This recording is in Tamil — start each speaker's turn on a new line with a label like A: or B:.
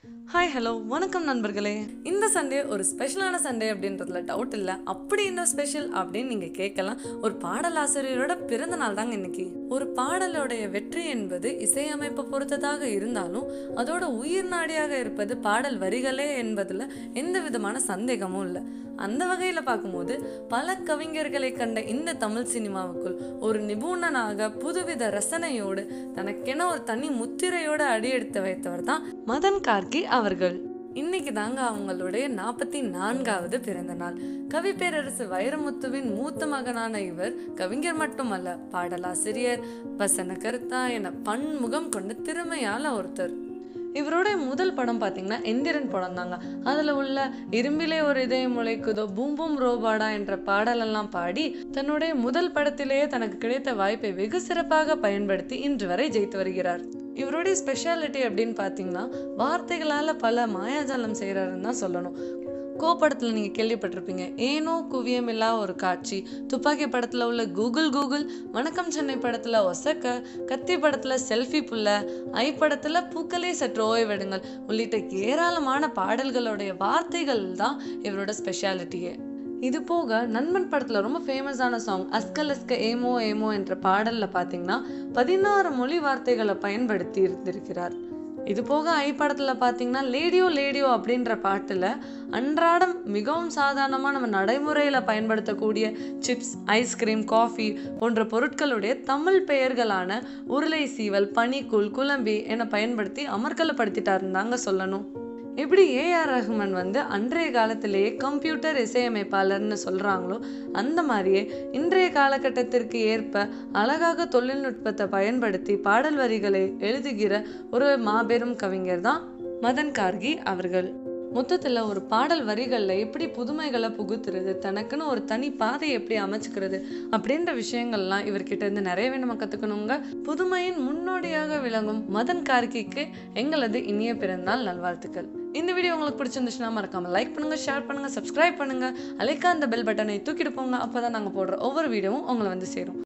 A: ஹாய் ஹலோ வணக்கம் நண்பர்களே இந்த சண்டே ஒரு ஸ்பெஷலான சண்டே அப்படின்றதுல டவுட் இல்லை அப்படி என்ன ஸ்பெஷல் அப்படின்னு நீங்கள் கேட்கலாம் ஒரு பாடலாசிரியரோட பிறந்த நாள் தாங்க இன்னைக்கு ஒரு பாடலோடைய வெற்றி என்பது இசையமைப்பை பொறுத்ததாக இருந்தாலும் அதோட உயிர் நாடியாக இருப்பது பாடல் வரிகளே என்பதில் எந்த விதமான சந்தேகமும் இல்லை அந்த வகையில் பார்க்கும்போது பல கவிஞர்களை கண்ட இந்த தமிழ் சினிமாவுக்குள் ஒரு நிபுணனாக புதுவித ரசனையோடு தனக்கென ஒரு தனி முத்திரையோடு அடியெடுத்து வைத்தவர் தான் மதன் கார்கி அவர்கள் இன்னைக்கு தாங்க அவங்களுடைய நாற்பத்தி நான்காவது பிறந்த நாள் கவி பேரரசு வைரமுத்துவின் மூத்த மகனான இவர் கவிஞர் மட்டுமல்ல பாடலாசிரியர் வசன கருத்தா என பன்முகம் கொண்ட திறமையால ஒருத்தர் இவருடைய முதல் படம் பார்த்தீங்கன்னா எந்திரன் படம் தாங்க அதில் உள்ள இரும்பிலே ஒரு இதயம் முளைக்குதோ பூம் பூம் ரோபாடா என்ற பாடலெல்லாம் பாடி தன்னுடைய முதல் படத்திலேயே தனக்கு கிடைத்த வாய்ப்பை வெகு சிறப்பாக பயன்படுத்தி இன்று வரை ஜெயித்து வருகிறார் இவருடைய ஸ்பெஷாலிட்டி அப்படின்னு பார்த்தீங்கன்னா வார்த்தைகளால் பல மாயாஜாலம் செய்கிறாருன்னு தான் சொல்லணும் கோ படத்தில் நீங்கள் கேள்விப்பட்டிருப்பீங்க ஏனோ குவியமில்லா ஒரு காட்சி துப்பாக்கி படத்தில் உள்ள கூகுள் கூகுள் வணக்கம் சென்னை படத்தில் ஒசக்க கத்தி படத்தில் செல்ஃபி புல்ல ஐ படத்தில் பூக்களே சற்று ஓய்வெடுங்கள் உள்ளிட்ட ஏராளமான பாடல்களுடைய வார்த்தைகள் தான் இவரோட ஸ்பெஷாலிட்டியே இது போக நண்பன் படத்தில் ரொம்ப ஃபேமஸான சாங் அஸ்கல் அஸ்க ஏமோ ஏமோ என்ற பாடலில் பார்த்தீங்கன்னா பதினாறு மொழி வார்த்தைகளை பயன்படுத்தி இருந்திருக்கிறார் இது போக ஐ படத்தில் பார்த்தீங்கன்னா லேடியோ லேடியோ அப்படின்ற பாட்டில் அன்றாடம் மிகவும் சாதாரணமாக நம்ம நடைமுறையில் பயன்படுத்தக்கூடிய சிப்ஸ் ஐஸ்கிரீம் காஃபி போன்ற பொருட்களுடைய தமிழ் பெயர்களான உருளை சீவல் பனிக்கூழ் குழம்பி என பயன்படுத்தி அமர்க்கலப்படுத்திட்டாருன்னு தாங்க சொல்லணும் எப்படி ஏஆர் ரஹ்மான் வந்து அன்றைய காலத்திலேயே கம்ப்யூட்டர் இசையமைப்பாளர்னு சொல்கிறாங்களோ அந்த மாதிரியே இன்றைய காலகட்டத்திற்கு ஏற்ப அழகாக தொழில்நுட்பத்தை பயன்படுத்தி பாடல் வரிகளை எழுதுகிற ஒரு மாபெரும் கவிஞர் தான் மதன் கார்கி அவர்கள் மொத்தத்தில் ஒரு பாடல் வரிகளில் எப்படி புதுமைகளை புகுத்துறது தனக்குன்னு ஒரு தனி பாதையை எப்படி அமைச்சுக்கிறது அப்படின்ற விஷயங்கள்லாம் இவர்கிட்ட இருந்து நிறையவே நம்ம கற்றுக்கணுங்க புதுமையின் முன்னோடியாக விளங்கும் மதன் கார்கிக்கு எங்களது இனிய பிறந்தநாள் நல்வாழ்த்துக்கள் இந்த வீடியோ உங்களுக்கு பிடிச்சிருந்துச்சுன்னா மறக்காம லைக் பண்ணுங்க ஷேர் பண்ணுங்க சப்ஸ்கிரைப் பண்ணுங்க அலைக்கா அந்த பெல் பட்டனை தூக்கிட்டு போங்க அப்பதான் நாங்கள் போடுற ஒவ்வொரு வீடியோவும் உங்களை வந்து சேரும்